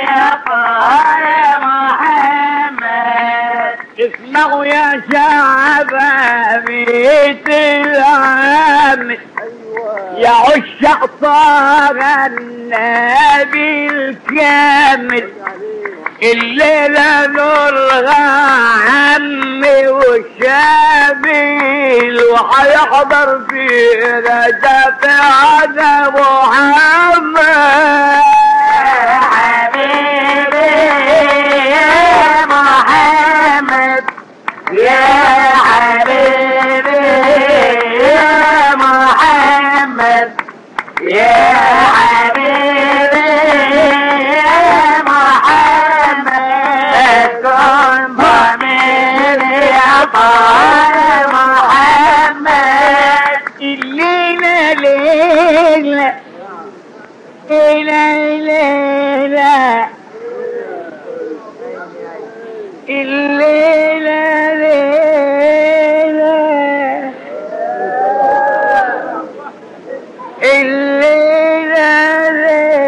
يا طه محمد اسمعوا يا شعب بيت العام يا عشاق طه النبي الكامل الليلة نلغى عمي وشامل وحيحضر في رجب عنا محمد حبيبي يا محمد يا حبيبي يا محمد يا حبيبي يا محمد كن ضمير يا طه محمد الليلة ليلة ليلة ليلة الليلة ليلة الليلة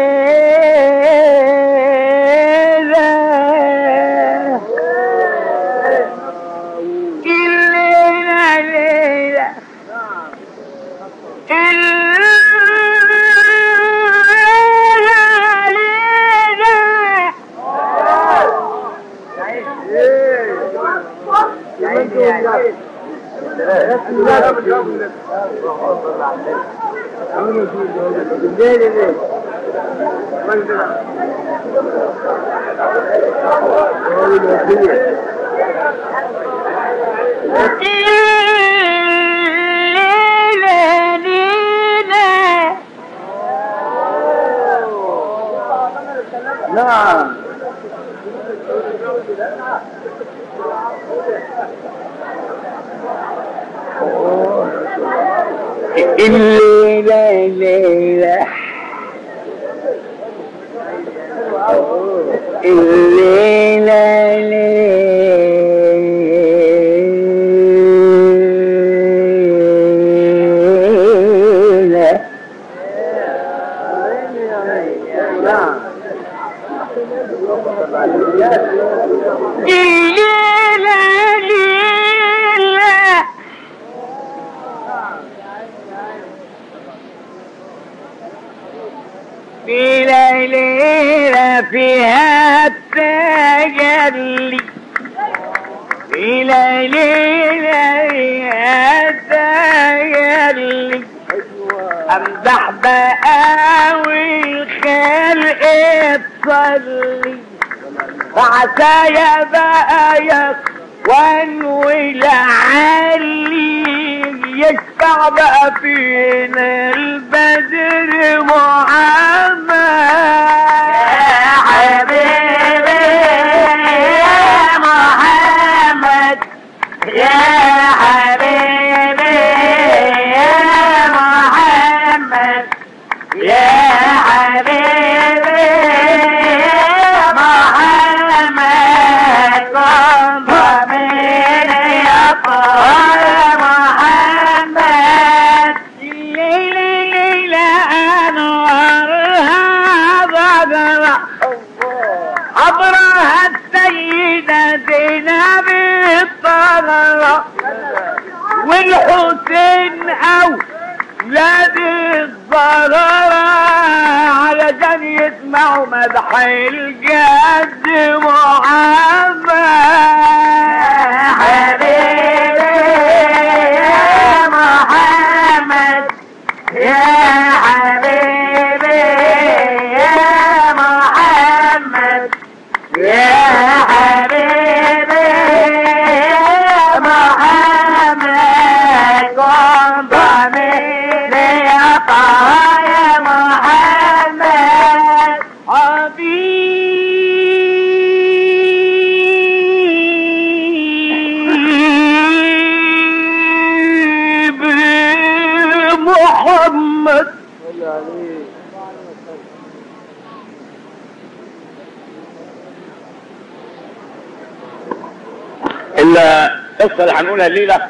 ليلة الليلة ليلة نعم الليلة ليلة الليلة ليلة نعم الليلة ليلة في ليلة فيها التجلي في ليلة فيها التجلي امدح بقى والخلق تصلي فعسايا بقى يكون ولعلي يشفع بقى فينا البدر محمد يا حبيبي يا محمد يا حبيبي يا محمد يا حبيبي يا محمد كن ضميري يا طه محمد ليلة ليلة أنوارها بدرة عبرها السيدة زينب الطهرة والحسين أو ولاد الضررة علشان يسمعوا مدح الجد محمد حبيبي يا محمد يا حبيبي يا محمد يا حبيبي يا محمد كن ضميري يا طه يا محمد حبيب محمد القصة اللي هنقولها الليلة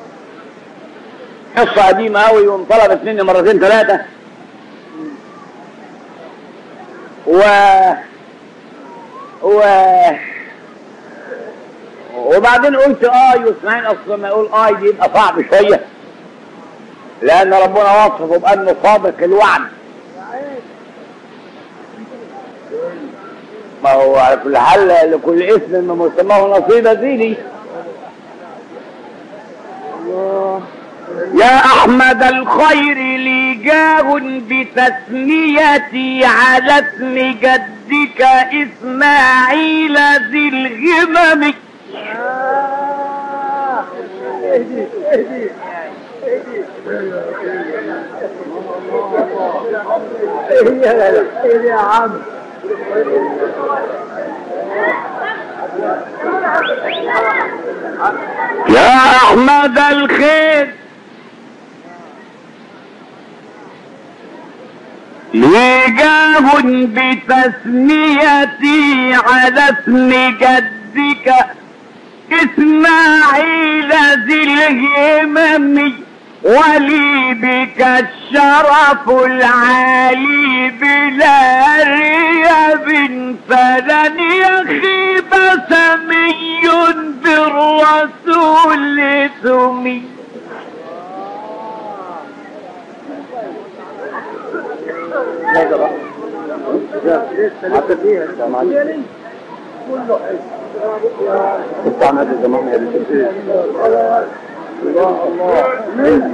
قصة قديمة أوي وانطلبت مني مرتين ثلاثة و و وبعدين قلت اي واسماعيل اصل ما يقول اي دي يبقى صعب شويه لان ربنا وصفه بانه صادق الوعد ما هو على كل حال لكل اسم ما مسماه نصيب زيني يا احمد الخير لي جاه بتسميتي على اسم جدك اسماعيل ذي الغمم اهدي اهدي اهدي اهدي يا عم يا احمد الخير لي جاه بتسميتي على اسم جدك اسماعيل ذي الهمم ولي بك الشرف العالي بلا ريب فلن يخيب سمي بالرسول سمي حتى فيها كله استعمل زمان يا الله الله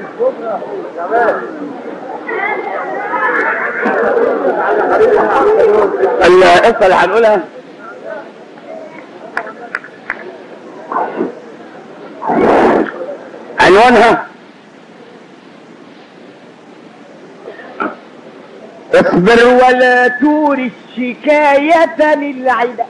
القصه اللي هنقولها عنوانها اصبر ولا توري الشكاية للعدا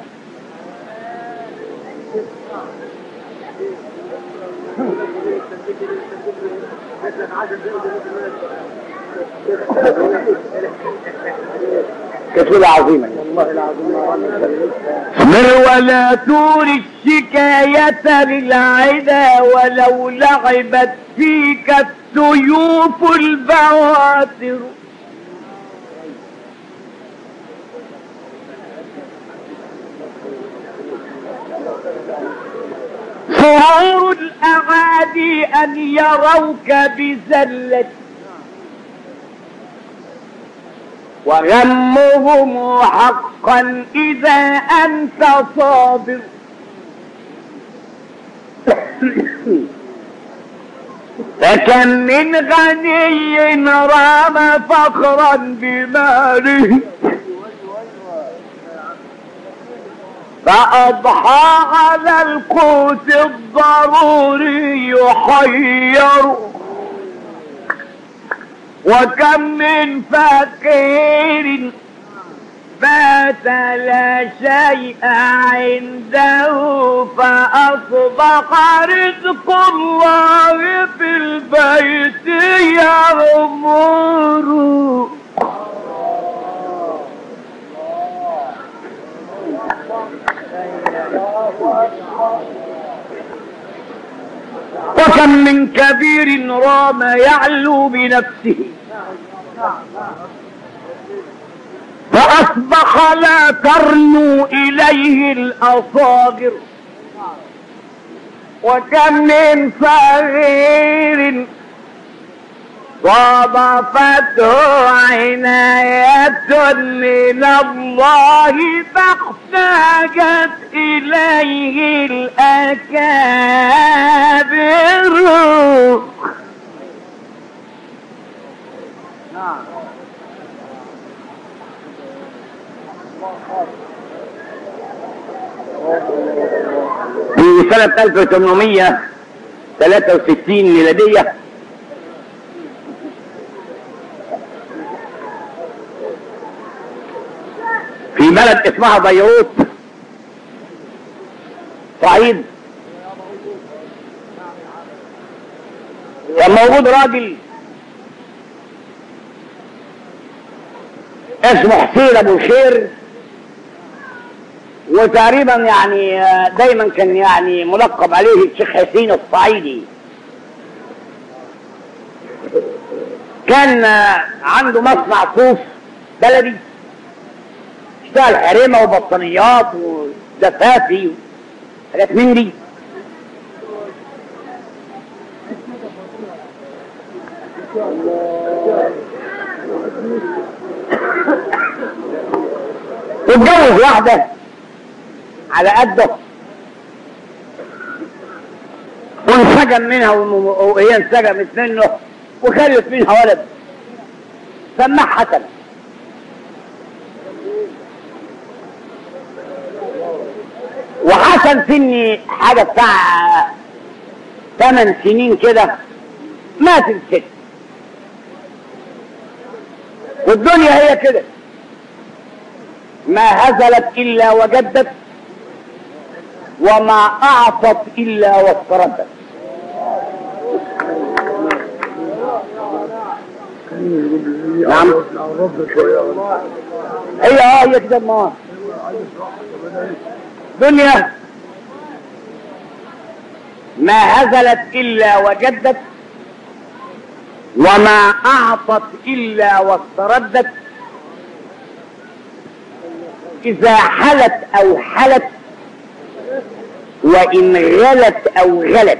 كتيبة عظيمة والله العظيم اصبر ولا توري الشكاية للعدا ولو لعبت فيك السيوف البواتر سرور الأعادي أن يروك بزلة وغمهم حقا إذا أنت صابر فكم من غني رام فخرا بماله فأضحى على القوت الضروري يحير وكم من فقير فات لا شيء عنده فأصبح رزق الله في البيت يغمره وكم من كبير رام يعلو بنفسه فأصبح لا ترنو إليه الأصاغر وكم من صغير صادفته عناية من الله فاحتاجت إليه الأكابر في سنة 1863 ميلادية في بلد اسمها بيروت صعيد كان موجود راجل اسمه حسين ابو الخير وتقريبا يعني دايما كان يعني ملقب عليه الشيخ حسين الصعيدي كان عنده مصنع صوف بلدي اشتغل حريمه وبطانيات ودفافي حاجات من دي واتجوز واحدة على قده وانسجم منها وم- وهي انسجمت منه وخلف منها ولد سماه حسن وحسن سني حاجة بتاع ثمان سنين كده مات الست والدنيا هي كده ما هزلت إلا وجدت وما أعطت إلا واستردت نعم. رب شوية هي اه هي كده ما دنيا ما هزلت إلا وجدت وما أعطت إلا واستردت إذا حلت أو حلت وإن غلت أو غلت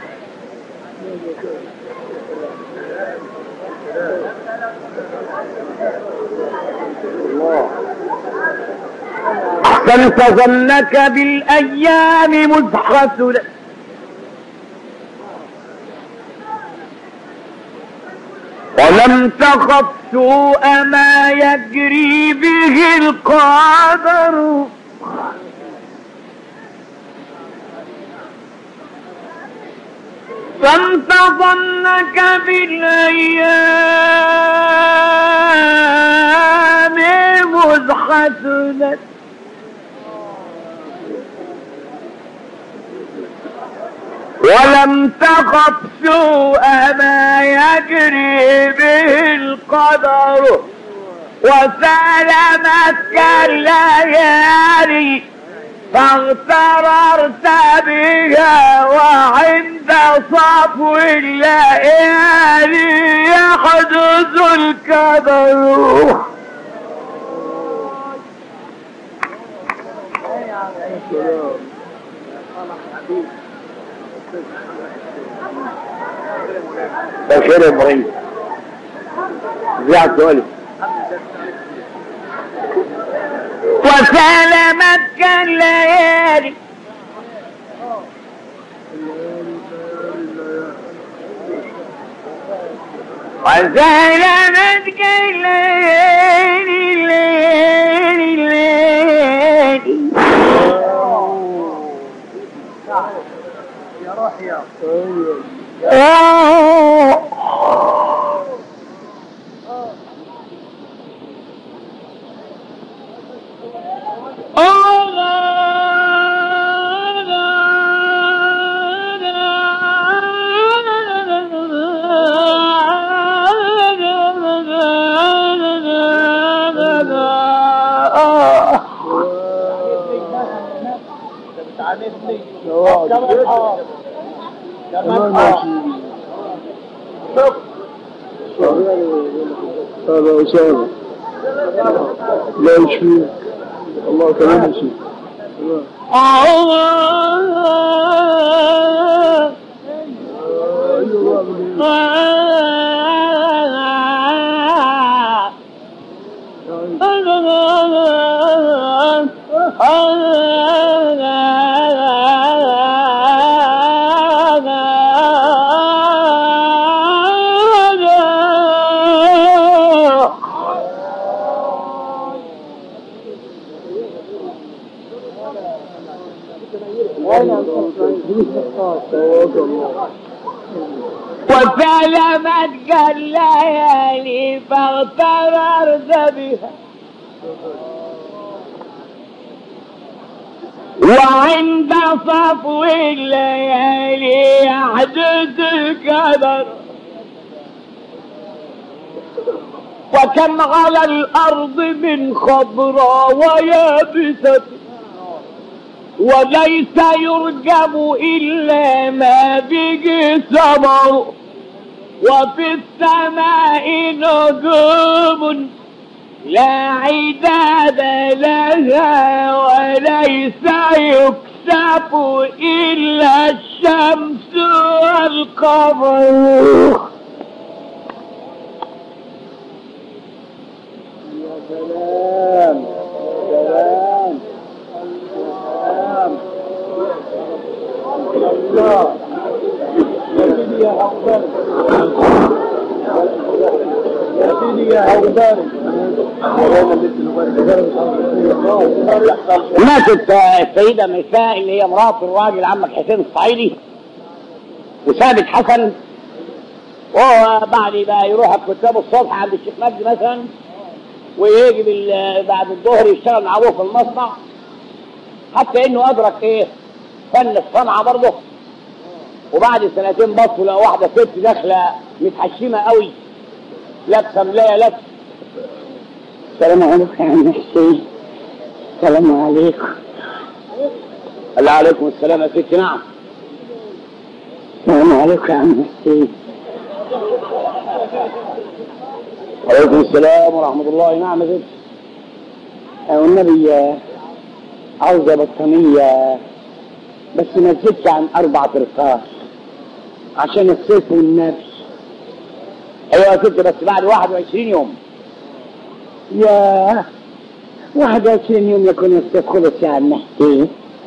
أحسنت ظنك بالأيام مزحة ولم تخف سوء ما يجري به القدر فانت ظنك بالأيام مزحة ولم تخف سوء ما يجري به القدر وسلمتك الليالي فاغتررت بها وعند صفو الليالي يحدث الكدر بشير ابراهيم زياد سؤالي وسلمتك الليالي وسلمتك الليالي الليالي الليالي يا روح يا بتعاندني كمان حار كمان حار شوف هذا أسامة لا يشفيك الله كمان يشفيك وسلمتك الليالي فاغتررت بها وعند صفو الليالي يحدث الكدر وكم على الأرض من خضراء ويابسة وليس يرجم إلا ما به ثمر وفي السماء نجوم لا عداد لها وليس يكسب إلا الشمس والقمر سلام سلام سلام الله يا سيدي يا حوضان يا سيدي يا حوضان ماتت السيدة ميساء اللي هي مرات الراجل عمك حسين الصعيدي وسابت حسن وهو بعد ما يروح الكتاب الصبح عند الشيخ مجدي مثلا ويجي بال- بعد الظهر يشتغل مع ابوه في المصنع حتى انه ادرك ايه فن الصنعه برضه وبعد سنتين بصوا لقوا واحده ست داخله متحشمه قوي لابسه ملايه لبس السلام عليكم يا عم حسين السلام عليكم قال لها عليكم السلام يا ستي نعم السلام عليكم يا عم حسين وعليكم السلام ورحمة الله نعم يا ستي والنبي آه، عاوزة بطانية بس ما تزيدش عن أربع ترقاص عشان الصيف والنبي أيوة يا ستي بس بعد 21 يوم يا 21 يوم يكون الصيف خلص يا عم حسين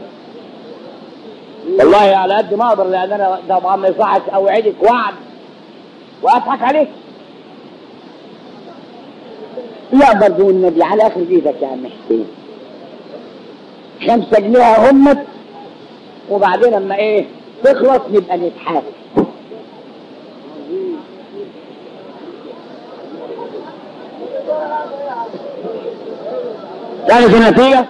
والله على قد ما اقدر لان انا طبعا ما يصحش اوعدك وعد واضحك عليك لا برضو النبي على اخر ايدك يا عم حسين خمسة جنيه همت وبعدين اما ايه تخلص نبقى نتحاسب كانت النتيجة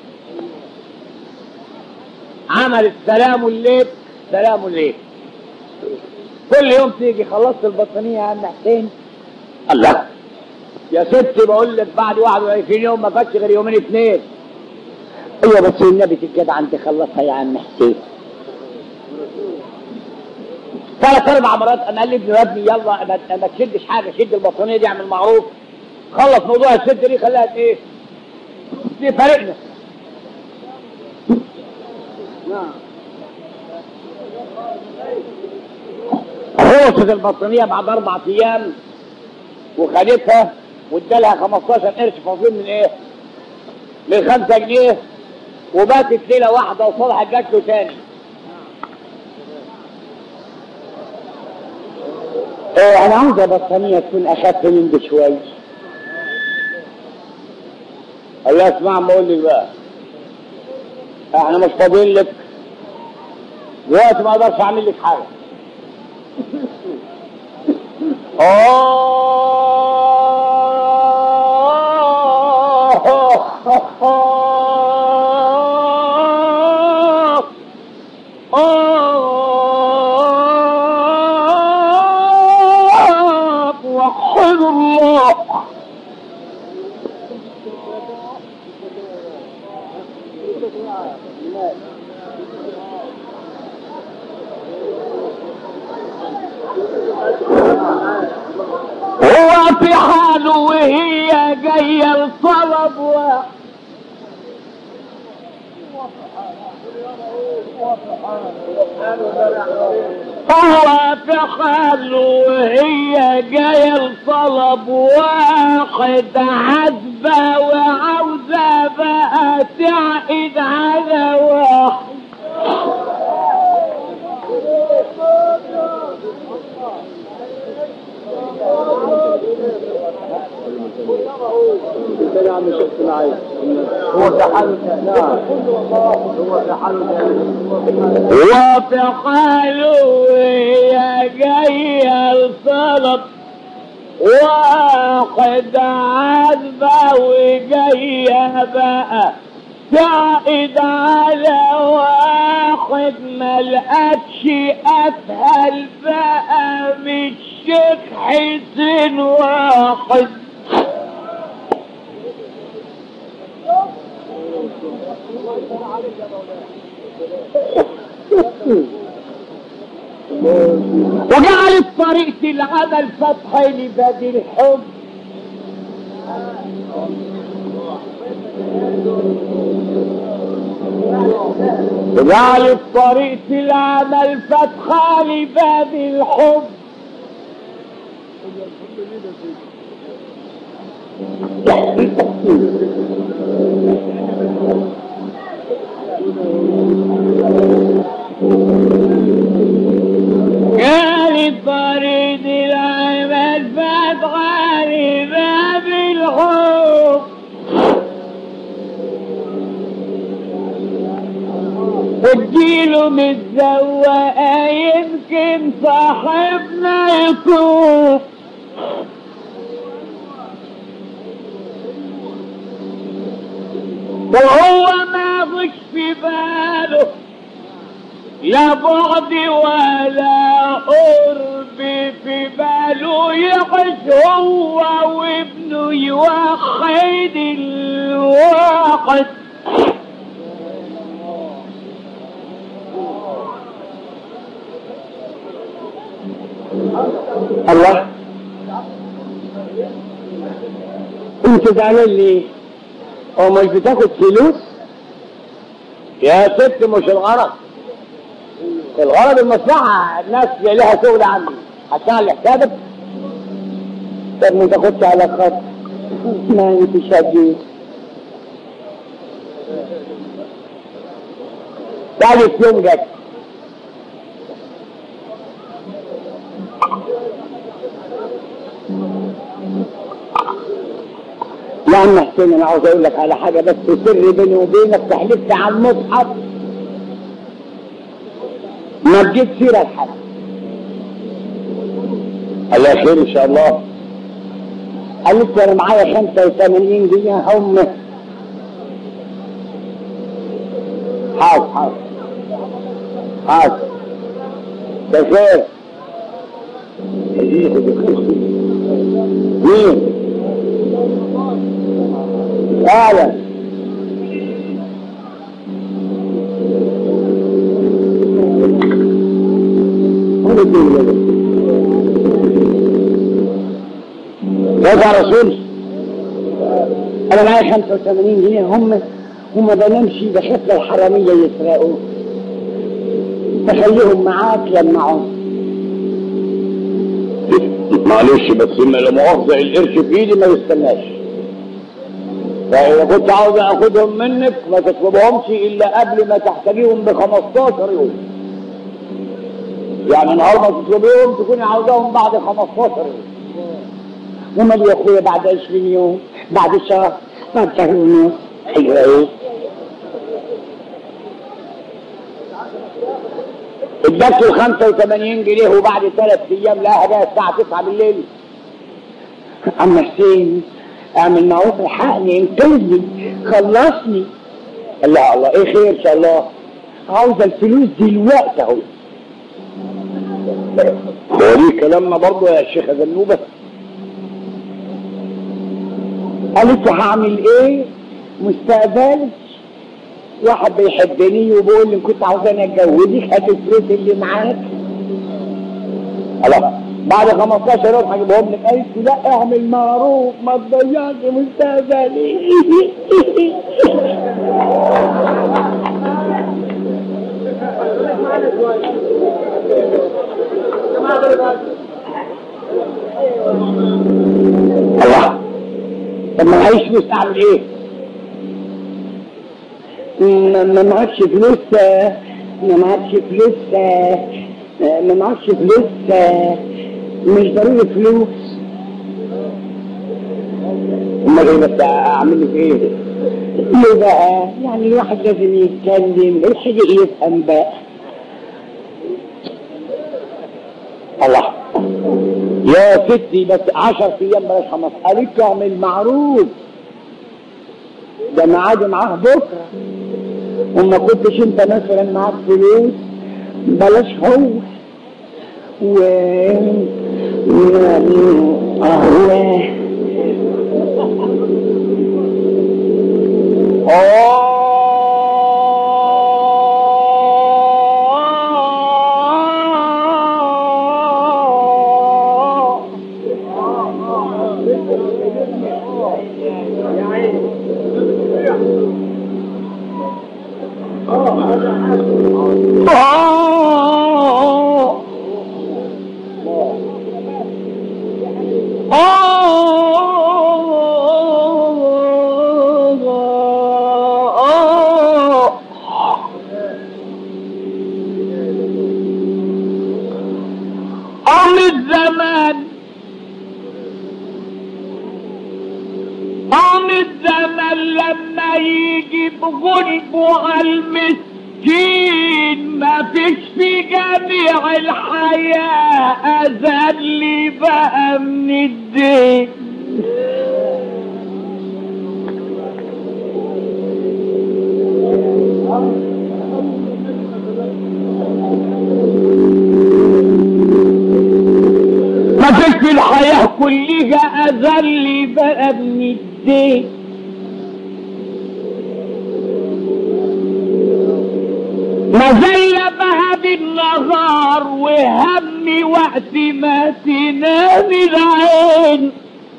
عملت سلام الليل سلام الليل كل يوم تيجي خلصت البطانية يا عم حسين الله يا ستي بقول لك بعد 21 يوم ما فاتش غير يومين اثنين ايوه بس النبي الجدع انت خلصها يا عم حسين ثلاث اربع مرات انا قال لي ابني يا ابني يلا ما ما تشدش حاجه شد البطانيه دي اعمل معروف خلص موضوع الست دي خليها ايه؟ دي فارقنا خلصت البطانيه بعد اربع ايام وخدتها وادالها 15 قرش فاضلين من ايه؟ من 5 جنيه وباتت ليله واحده وصالحه جات له تاني. إيه انا عاوزه بطانيه تكون اخف من دي شويه. قال لها اسمع ما اقول لك بقى. احنا مش فاضيين لك. دلوقتي ما اقدرش اعمل لك حاجه. وحد الله هو في حاله وهي جاية الطلب واحد هو في حاله وهي جاية الطلب واحد عذبة وعاوزة بقى تعقد على واحد يا عم شيخ العين هو في حاله نعم هو في حاله وفي حاله وهي جاية الطلب واحد عذبة وجاية بقى تعقد على واحد ملقتش أسهل بقى من الشيخ حسين واحد وجعلت طريقة العمل فتح لباب الحب وجعل الطريق في العمل فتحة لباب الحب كان الطريق العمل فتحة لباب الحب واديله متزوقة يمكن صاحبنا يكون وهو ما غش في باله لا بعد ولا قرب في باله يعيش هو وابنه يوحد الوقت الله انت زعلان ليه؟ هو مش بتاخد فلوس؟ يا ست مش الغرض الغرض المصلحة الناس لها شغل عندي هتشتغل لحسابك طب ما تاخدش على خط ما انت شديد ثالث يوم جت يا عم حسين انا عاوز اقول لك على حاجه بس سر بيني وبينك تحلفت على المصحف ما تجيب سيره لحد الله خير ان شاء الله قالت لي انا معايا 85 جنيه هم حاضر حاضر حاضر ده خير مين فعلا كيف يا رسول انا معايا 85 جنيه هم هم بنمشي بخاف الحرامية يسرقوا تخليهم معاك يمنعهم معلش بس ان لا مؤاخذة القرش في ايدي ما يستناش فإذا كنت عاوز أخدهم منك ما تطلبهمش إلا قبل ما تحتاجيهم ب 15 يوم. يعني نهار ما تطلبيهم تكوني عاوزاهم بعد 15 يوم. ومال يا أخويا بعد 20 يوم، بعد شهر، بعد شهر ونص. أيوه إيه؟ اديت له 85 جنيه وبعد ثلاث أيام لقاها جاية الساعة 9 بالليل. عم حسين اعمل معروف الحقني انقذني خلصني الله الله ايه خير ان شاء الله عاوز الفلوس دلوقتي اهو هو ليه كلامنا برضه يا شيخة زنوبة قالت له هعمل ايه مستقبلك واحد بيحبني وبيقول لي كنت عاوزاني اتجوزك هات الفلوس اللي معاك الله بعد 15 يوم هجيبهم لك قالت لي لا اعمل معروف ما تضيعش مستقبلي الله طب ما معيش فلوس اعمل ايه؟ ما ما معكش فلوس آه، ما معكش فلوس آه، آه، ما معكش فلوس آه، مش ضروري فلوس امال ايه بس اعمل لك ايه؟ ليه بقى؟ يعني الواحد لازم يتكلم الحقيقة يفهم بقى الله يا ستي بس عشر ايام بلاش خمس قالت له اعمل معروف ده ميعادي معاه بكره وما كنتش انت مثلا معاك فلوس بلاش هو و و هو آه آه أم الزمان أم الزمان لما يجي بغلبه على المسكين ما فيش في جميع الحياة أذل بقى من الدين ما فيش في الحياة كلها أذل بقى من الدين ما زي بها بالنهار وهمي وقت ما تنام العين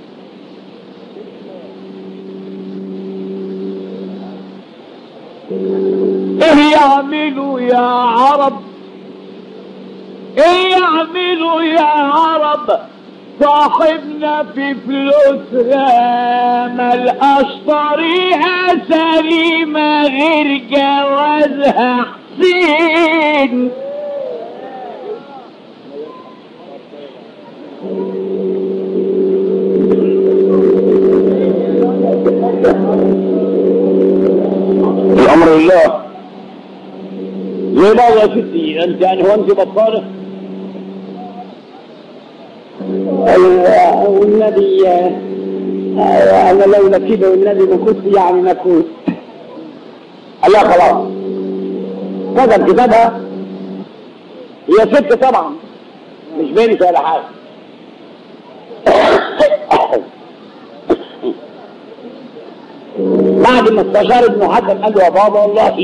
ايه يعملوا يا عرب ايه يعملوا يا عرب صاحبنا في فلوسها ملقاش طريقة سليمة غير جوازها حسين الامر لله ليه بقى يا ستي انت يعني هو انت بطاله ايوه والنبي أيوة انا لولا كده والنبي ما كنت يعني ما كنت لا خلاص كتب كتابها هي ست طبعا مش بنت ولا حاجه بعد ما استشار ابن حسن قال له يا بابا والله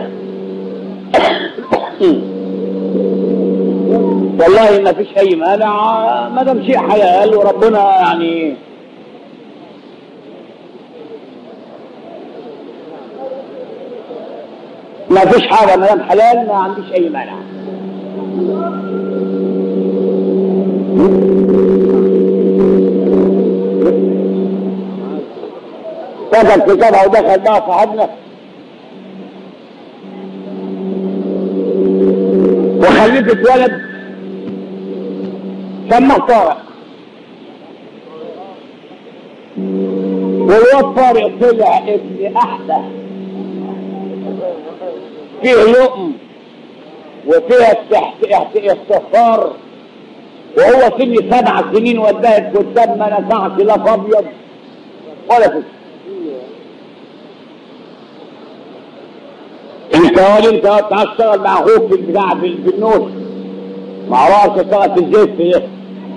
والله ما فيش اي مانع ما دام شيء حلال وربنا يعني ما فيش حاجه ما دام حلال ما عنديش اي مانع كتب كتابها ودخل بقى صاحبنا وخلفت ولد سماه طارق والواد طارق طلع ابن احدى فيه لقم وفيها استحت- احت- استغفار وهو سن سبع سنين وداه الكتاب ما نفعش لا في ابيض ولا في انت ولا انت تعال تشتغل مع اخوك في البتاع في في النوش مع راس تشتغل في الزيت في ايه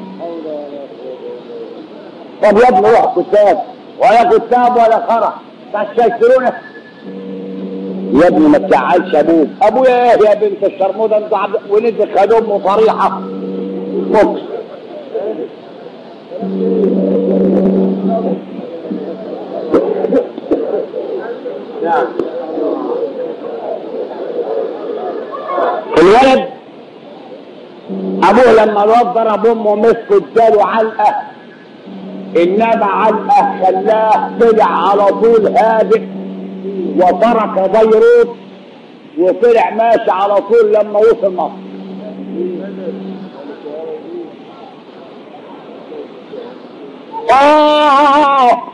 طب يا ابني روح كتاب ولا كتاب ولا خرا تستشترونه يا ابني ما تزعلش ابوك ابويا ايه يا بنت الشرموده انت عبد ونزل خد امه صريحه مكس الولد ابوه لما الواد ضرب امه مسكه اداله علقه انما علقه خلاه طلع على طول هادئ وترك بيروت وطلع ماشي على طول لما وصل مصر آه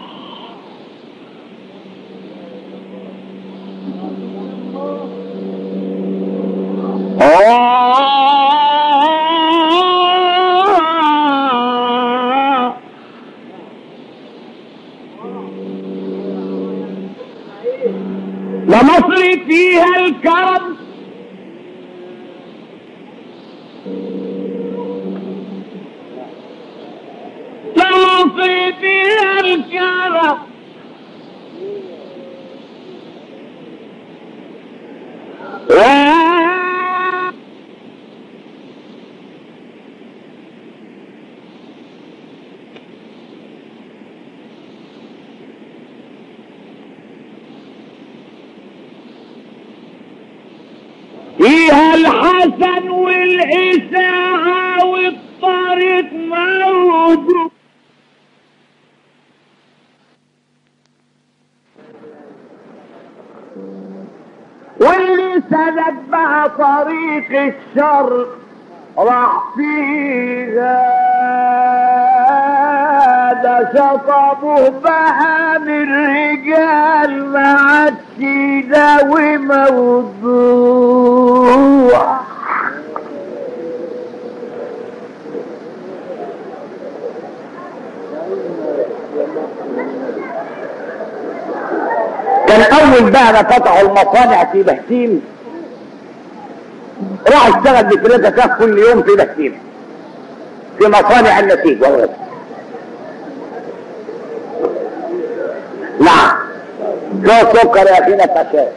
آه لمصر فيها الكرم لمصر فيها الكرم و- فيها الحسن والإساءة والطريق موجود واللي سلك بقى طريق الشر راح فيها ده شطبه بقى من رجال ما عادش يداوي موضوع كان اول بقى ما فتحوا المصانع في بهتيم راح اشتغل بثلاثة كاف كل يوم في بهتيم في مصانع النسيج والله نعم جو سكر يا اخينا التشاي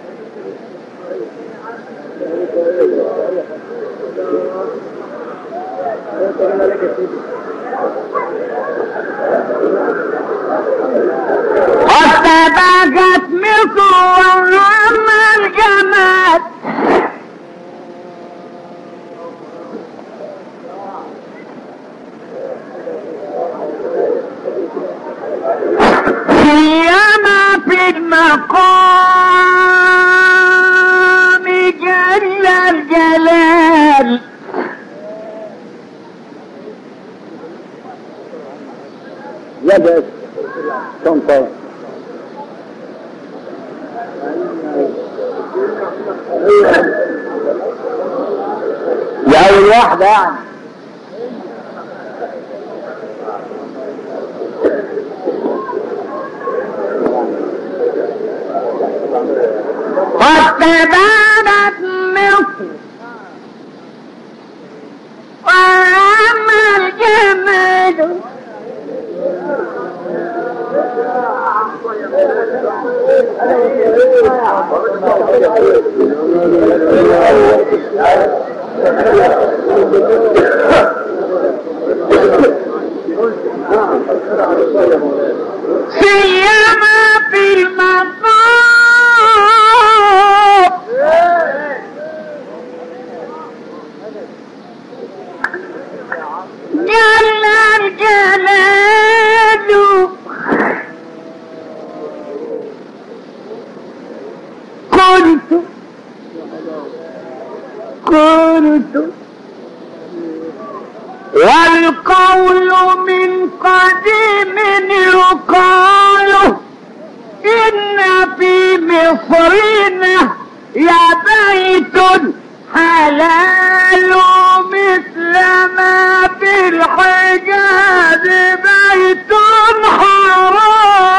حتى بقت مصر وهم الجمال سيما في المقام جل الجلال يا بس طنطا يا اول واحدة يعني قد تبانت مصر وأما الجمال سيما في المقام جل الجلال كنت كنت والقول من قديم يقال إن في مصرنا يا بيت حلال مثل ما في الحجاز بيت حرام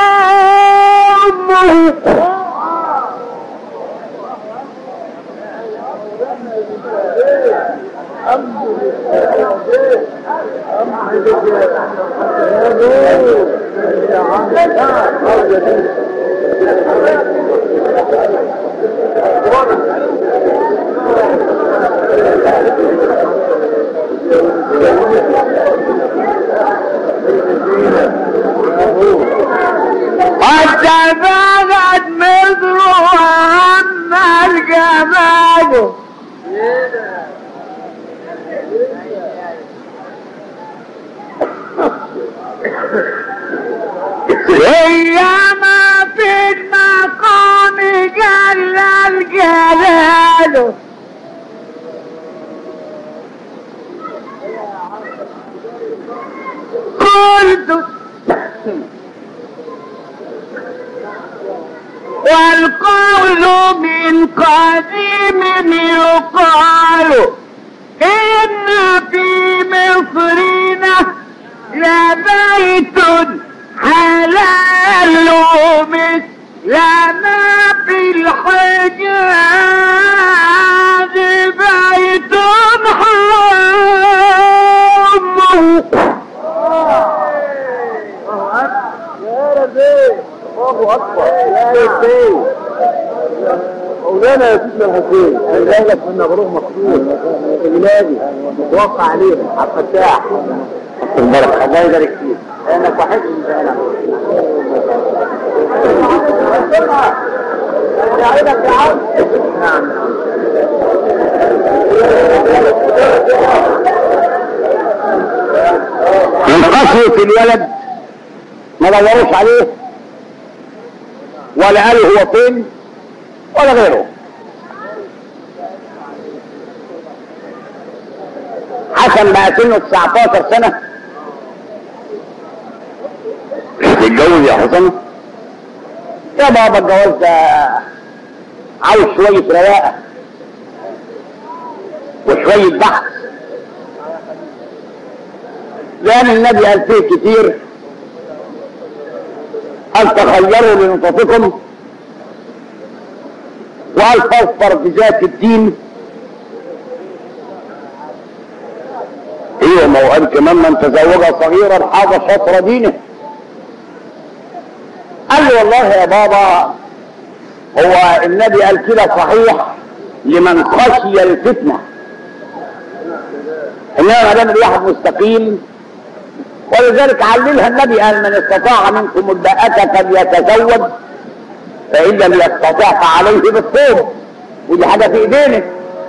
قد تباغت مصر وهم الجمال هي ما في المقام جل الجلال قلت والقول من قديم يقال إن في مصرنا لبيت حلال مثل ما في الحجاز بيت حرام الله اكبر يا حسين مولانا يا سيدنا الحسين انا جاي لك من مبروك مخصوص بلادي متوقع عليهم عبد الفتاح المبارك الله يبارك فيك انا صحيت من زمان يا عينك يا عم نعم من قسوة الولد ما دوروش عليه ولا قالوا هو فين ولا غيره حسن بقى سنه 19 سنة تتجوز يا حسن يا بابا الجواز ده عاوز شوية رواقة وشوية بحث لأن النبي قال فيه كتير أن تخيروا لنفسكم وأن تظفر بذات الدين ايوه ما هو قال كمان من تزوج صغيرا حاز شطر دينه قال لي والله يا بابا هو النبي قال كده صحيح لمن خشي الفتنه انما ما دام الواحد مستقيم ولذلك عللها النبي قال من استطاع منكم الباءة فليتزوج فإن لم يستطع فعليه بالصوم ودي حاجة في إيدينا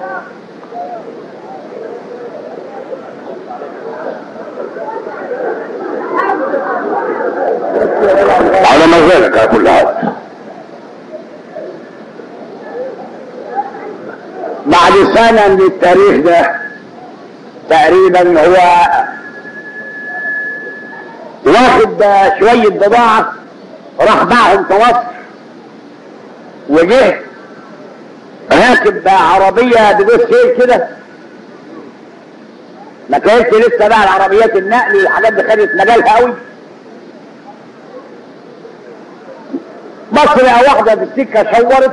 على ما ذلك على كل حال بعد سنة من التاريخ ده تقريبا هو واخد شوية بضاعة راح باعهم في مصر وجه راكب عربية بدوس سير كده ما كانتش لسه بقى العربيات النقل والحاجات دي خدت مجالها قوي بص لقى واحدة في السكة شورت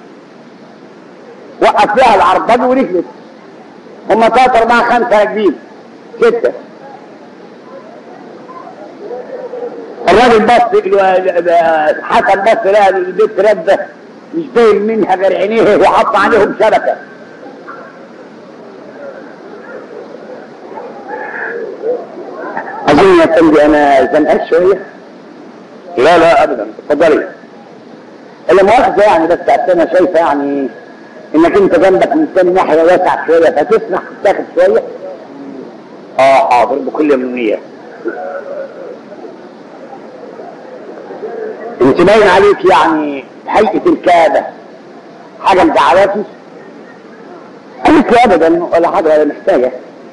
وقف لها العرباج وركبت هم تلاتة أربعة خمسة راكبين ستة الراجل بص حسن بص لقى البيت رده مش باين منها غير عينيه وحط عليهم شبكه اظن يا فندي انا زنقان شويه لا لا ابدا اتفضلي الا مؤاخذه يعني بس انا شايفه يعني انك انت جنبك من ثاني ناحيه واسع شويه فتسمح تاخد شويه اه حاضر بكل منيه انت باين عليك يعني هيئة الكابة حاجة مزعلاتي قالت لي ابدا ولا حاجة ولا محتاجة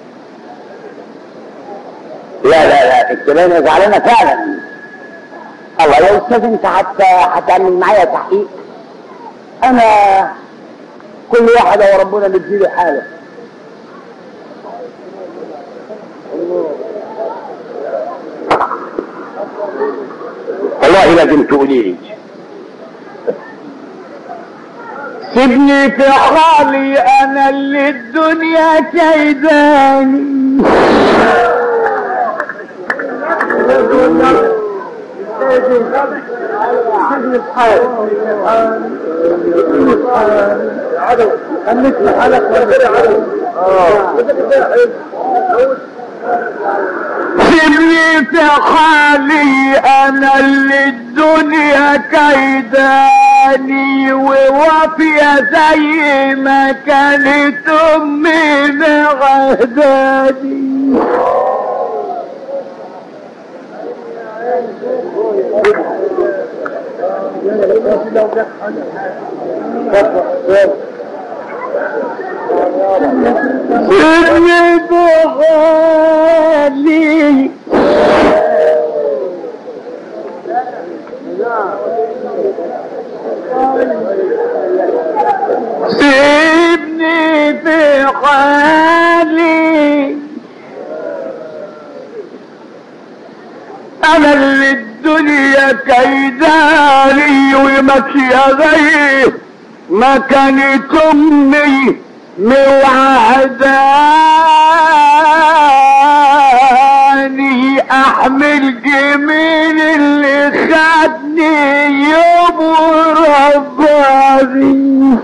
لا لا لا انت باين زعلانة فعلا الله يا استاذ انت حتى هتعمل معايا تحقيق انا كل واحد وربنا بيديله حاله والله لازم تقولي لي سيبني في حالي انا اللي الدنيا كيداني سيبني في حالي انا اللي الدنيا كيداني ووافية زي ما كانت امي مغداني سيبني في حالي سيبني في حالي انا اللي الدنيا كيداني وماشية زي ما كانت امي موعداني احمل جميل اللي خدني يوم رباني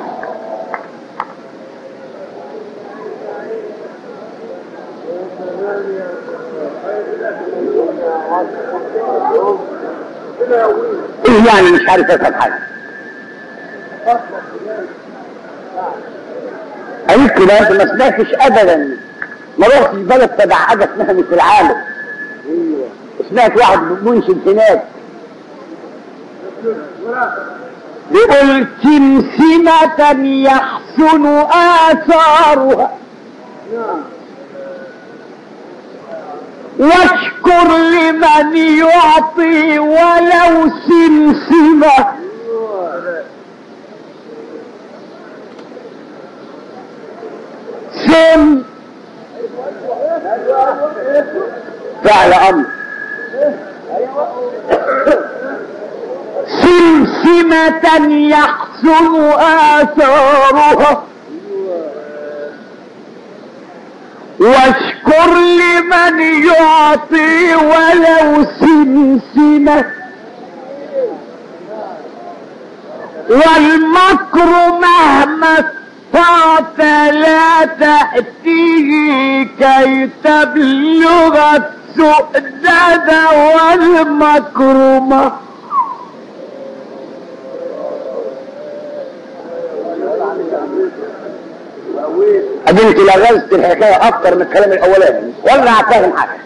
ايه يعني مش عارف افهم حاجه قالت له لا انت ما سمعتش ابدا ما رحتش بلد تبع حاجه اسمها مثل العالم سمعت واحد منشد هناك بيقول سمسمة يحسن آثارها واشكر لمن يعطي ولو سمسمة سم فعل أمر سمسمة يحسن آثارها واشكر لمن يعطي ولو سمسمة والمكر مهما استطعت لا تأتيه كي تبلغ السؤدد والمكرمة أدينك لغزت الحكاية أكتر من الكلام الأولاني ولا فاهم حاجة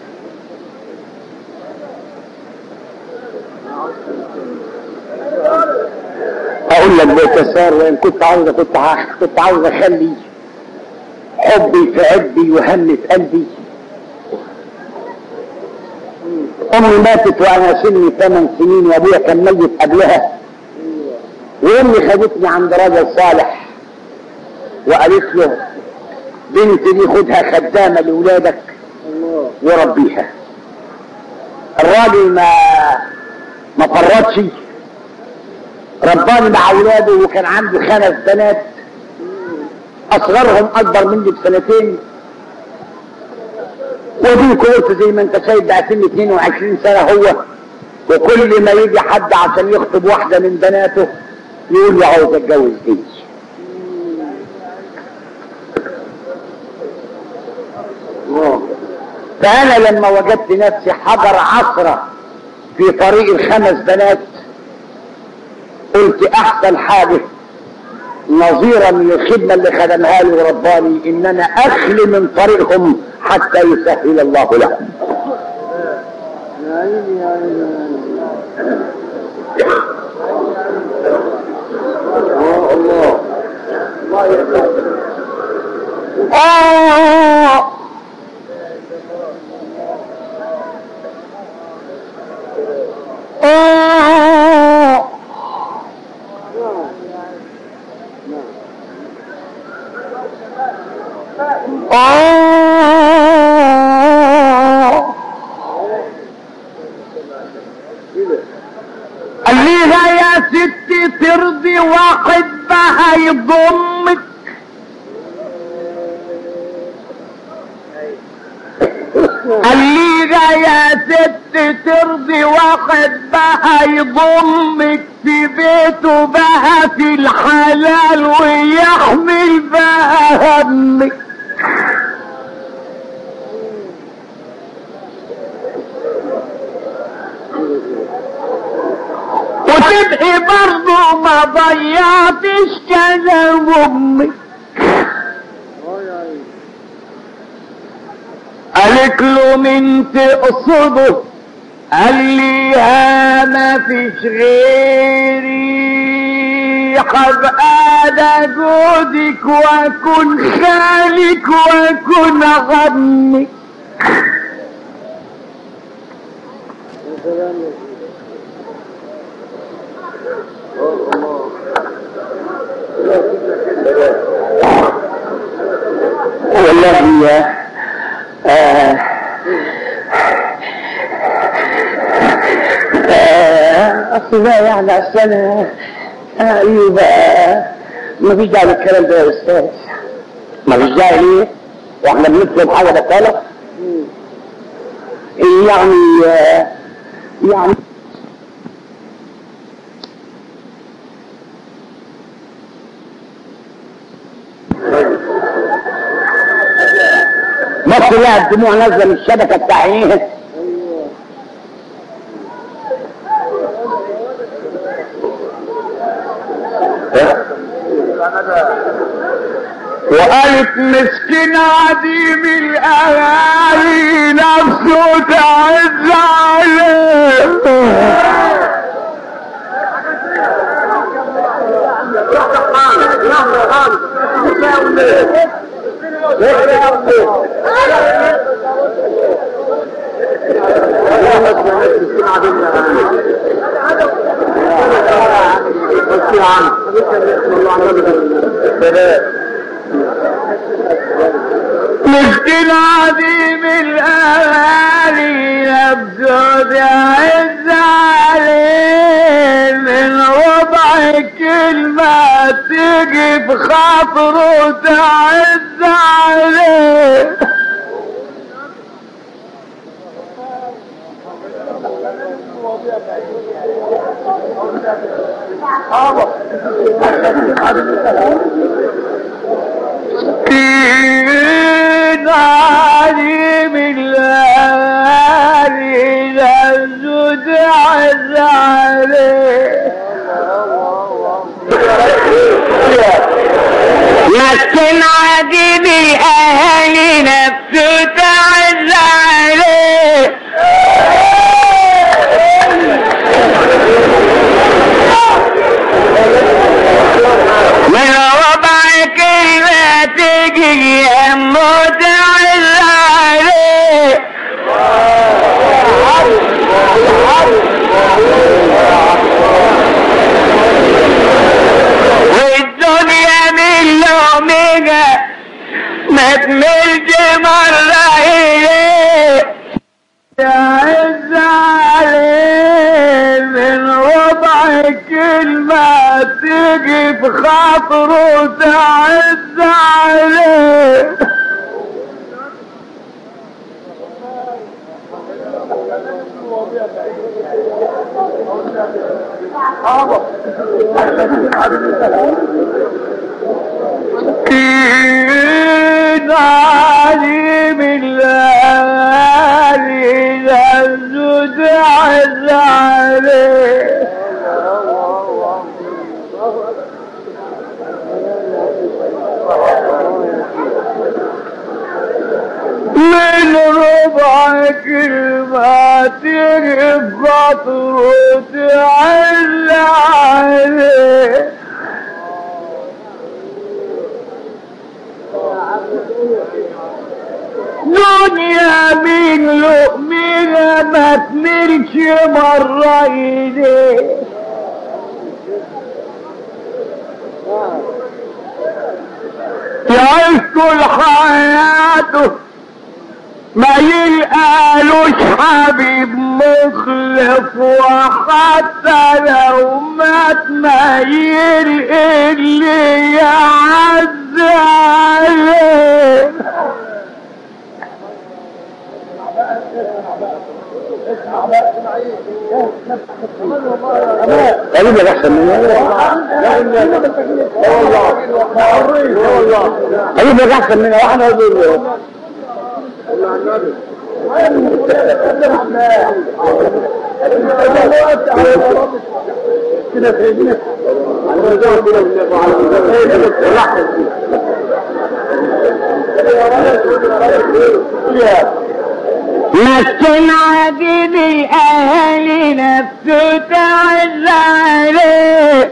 أقول لك باختصار وإن كنت عاوز كنت ع- كنت عاوز أخلي حبي في عبي وهمي في قلبي أمي ماتت وأنا سني ثمان سنين وأبويا كان ميت قبلها وأمي خدتني عند راجل صالح وقالت له بنتي دي خدها خدامة لولادك وربيها الراجل ما ما فرطش رباني مع اولاده وكان عندي خمس بنات اصغرهم اكبر مني بسنتين ودي قلت زي ما انت شايف بقى سن 22 سنه هو وكل ما يجي حد عشان يخطب واحده من بناته يقول لي عاوز اتجوز دي فانا لما وجدت نفسي حجر عصره في طريق الخمس بنات قلت احسن حاجه نظيرا للخدمة اللي خدمها لي ورباني ان انا اخلي من طريقهم حتى يسهل الله لهم يا عيني يا عيني يا عيني الله الله يرحمه آه آه آه قال ليها يا ستي ترضي واحد بقى يضمك قال ليها يا ست ترضي واحد بقى يضمك في بيته بقى في الحلال ويحمل بقى همك وتبقي برضه ما ضيعتش كلام امك اه يا عيني قالت له من تقصده قال لي ها ما فيش غيري هبقى ده جودك واكون خالك واكون غمك يا سلام يا سيدي اه الله لا سيدنا كده والله يا آه آه اصل لا يعني اصل انا آه، ايوه بقى ما فيش داعي للكلام ده يا استاذ ما فيش داعي ليه؟ واحنا بنطلب حاجه بطاله يعني آه، يعني مصر لها الدموع نازله من الشبكه بتاع عينيها ايوه وقالت مسكين عديم الاغاني نفسه تعز عليه مسكين عديم الأغاني نفسه تعز عليه من ربع كلمة تجي في خاطره تعز عليه كين عليم الليالي لزد عز عليه مسكن عديم الاهالي نفسه تعز عليه من ربع كلمة تجي همه تعز عليه والدنيا من لومها ما تملش مرة إليه تعز عليه من ربع كلمة تجي في خاطره تعز عليه كين عليم الليالي لزد عز عليه من ربع كلمة تجيب خاطره تعز عليه دنيا من لقمنا ما تملش مرة ايديه يعيش طول حياته ما يلقالوش حبيب مخلف وحتى لو مات ما يلقى اللي يعز عليه قريب لك احسن مني قريب لك احسن مني واحنا نقول مسكن عديد الاهل نفسه تعز عليه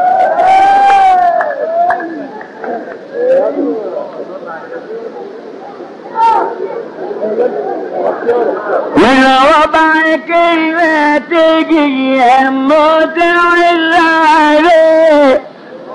من ربع كلمة تجي همه تعز عليه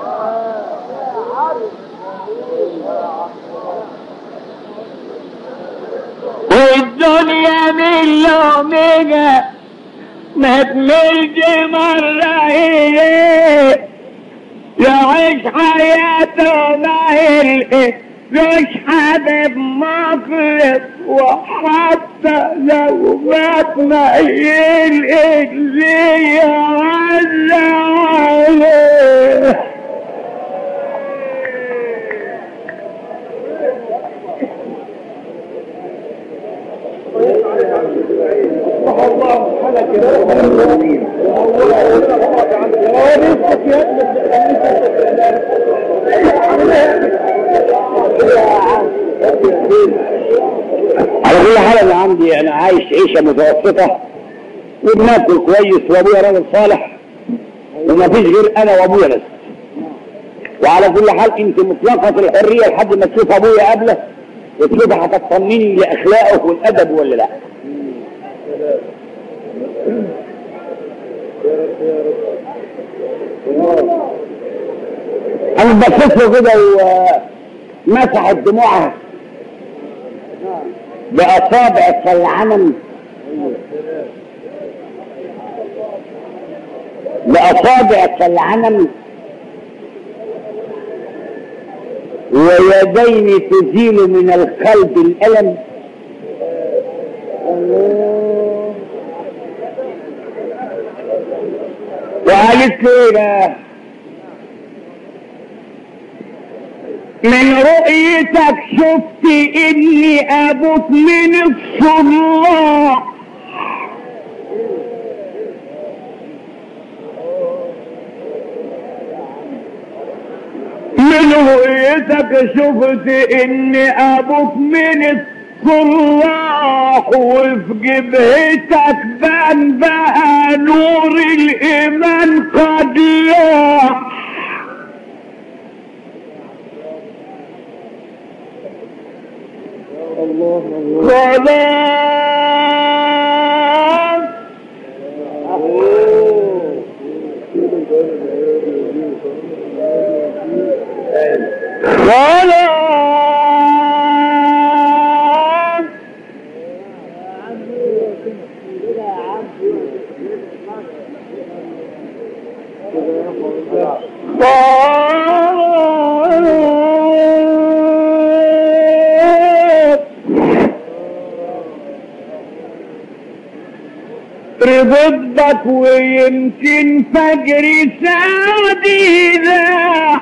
والدنيا من لومها ما تملش مرة إليه يعيش حياته ما يلقى مش حبيب مخلص وحتى لو مات ما يلقى اللي يعز عليه عندي انا عايش عيشه متوسطه وبناكل كويس وابويا راجل صالح وما فيش غير انا وابويا بس وعلى كل حال انت مطلقه الحريه لحد ما تشوف ابويا قبله وتشوف هتطمني لاخلاقه والادب ولا لا انا بصيت له كده ومسحت دموعها باصابع كالعنم باصابع كالعنم ويدين تزيل من القلب الالم وقالت له ايه بقى من رؤيتك شفت اني ابوك من الصلاح من رؤيتك شفت اني ابوك من الصلاح وفي جبهتك بان بقى نور الايمان قد لاح خلاص خلاص خلاص رضدك ويمكن فجر سعدي ذا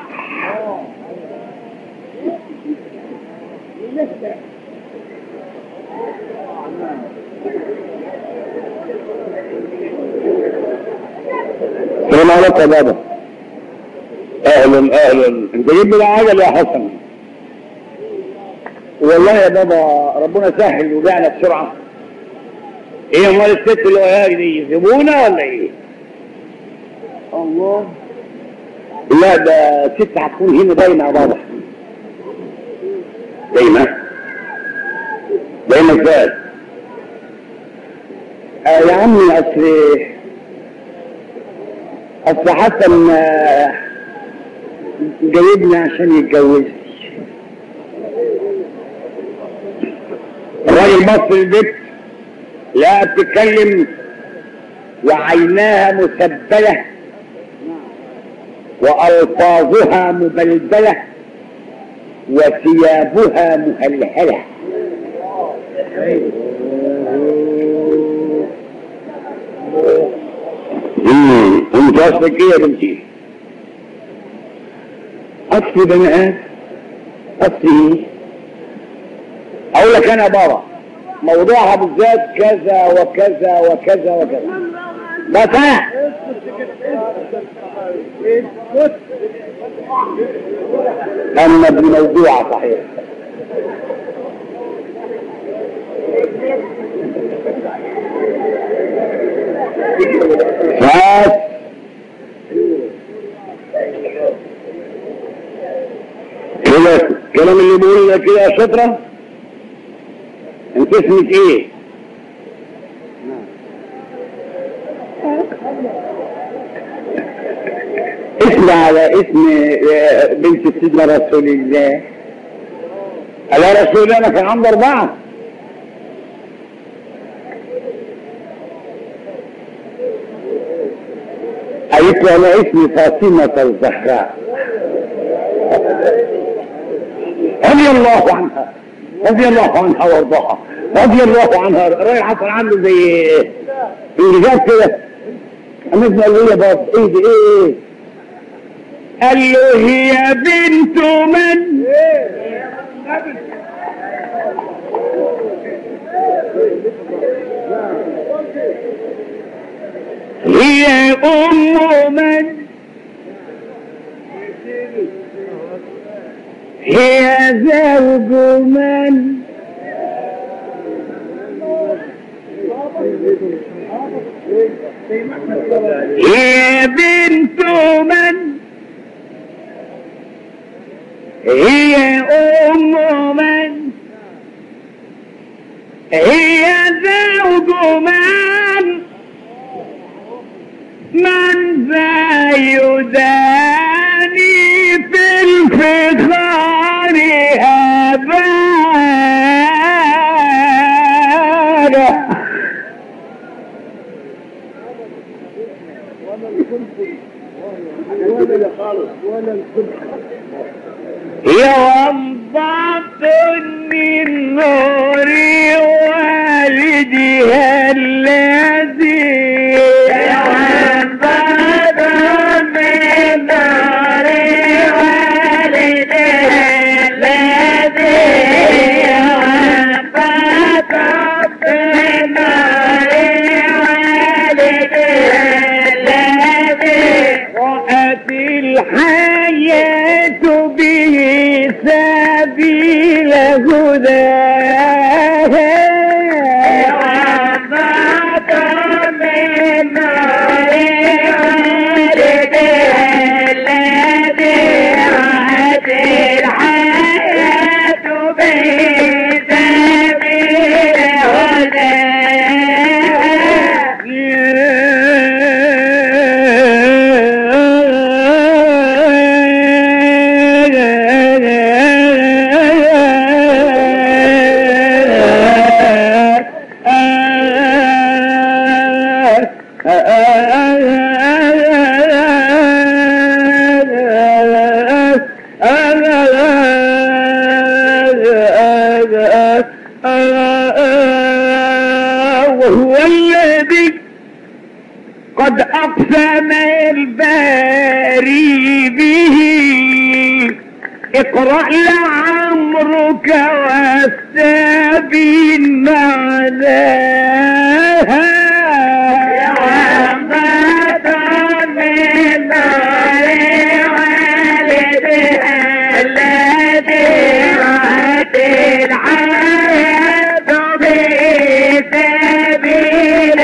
السلام عليكم يا بابا اهلا اهلا انت جيب لي عجل يا حسن والله يا بابا ربنا سهل وجعنا بسرعه ايه امال الست اللي وياك دي يسيبونا ولا ايه؟ الله لا ده ست هتكون هنا دايما يا بابا دايما دايما ازاي؟ آه يا عمي اصل اصل حسن آه، جايبني عشان يتجوزني الراجل بص للبيت لا بتتكلم وعيناها مسبلة وألفاظها مبلبلة وثيابها مهلهلة امم انت قصدك ايه يا بنتي؟ اصلي بني ادم اصلي ايه؟ اقول لك انا يا بابا موضوعها بالذات كذا وكذا وكذا وكذا بس انا اما بموضوع صحيح بس كده الكلام اللي بيقول لك كده يا شطره انت اسمك ايه اسم على اسم آه، بنت سيدنا رسول الله على رسول الله ما كان عنده اربعه قالت له انا اسمي فاطمه الزهراء رضي الله عنها رضي الله عنها وارضاها رضي الله عنها الراجل حصل عنده زي انجاز كده الناس قال له يا بابا ايه دي ايه ايه قال له هي بنت من هي أم من هي زوج من هي بنت من هي أم من هي زوج من من ذا يداني في الفخار أبانا يوضعت من نور والدها الذي يوضعت من نور والدها الذي يوضعت من نور والدها الذي رأت الحياة به سبيل هداها وضعت من نور والدها الذي رأت الحياة به سبيل وهو الذي قد أقسم الباري به اقرأ لعمرك والسبيل معناها يا عمد من نار والدها الذي رأت الحياة بسبيل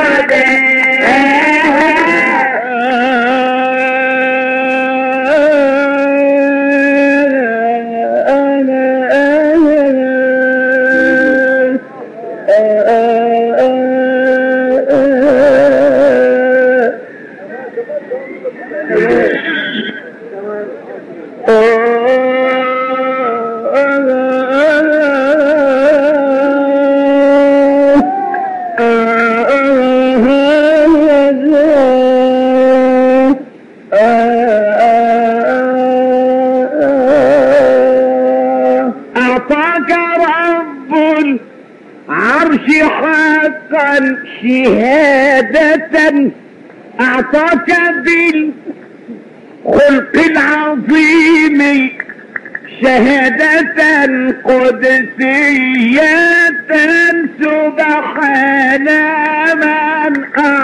أعطاك رب العرش حقا شهادة أعطاك بالخلق العظيم شهادة قدسية سبحان من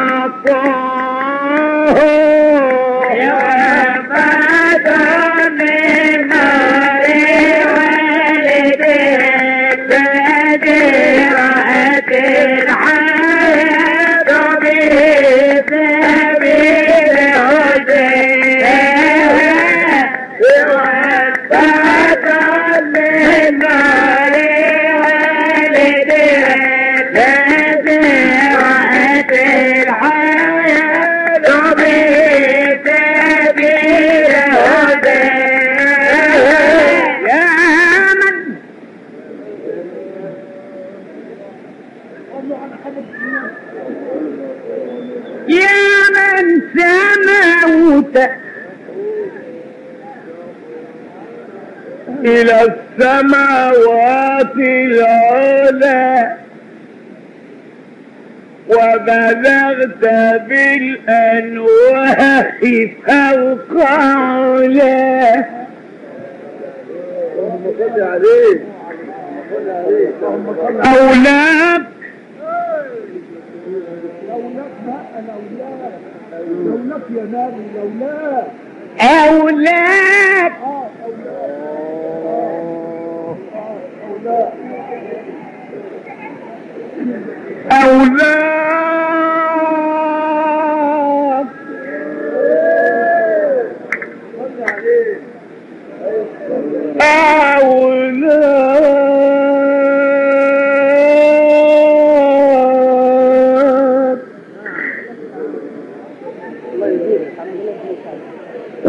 أعطاه يا عباد من نار والدك بدرعة الحياة به سبيل يا من يا من سموت إلى السماوات العلى وبلغت بالأنواع فوق علا أولاك أولاك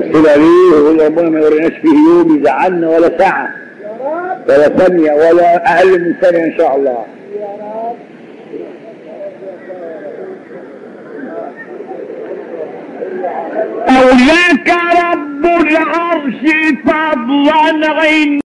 كده ليه ويقول ربنا ما يوريناش فيه يوم يزعلنا ولا ساعة ولا ثانية ولا أقل من ثانية إن شاء الله أولاك رب العرش فضلا عند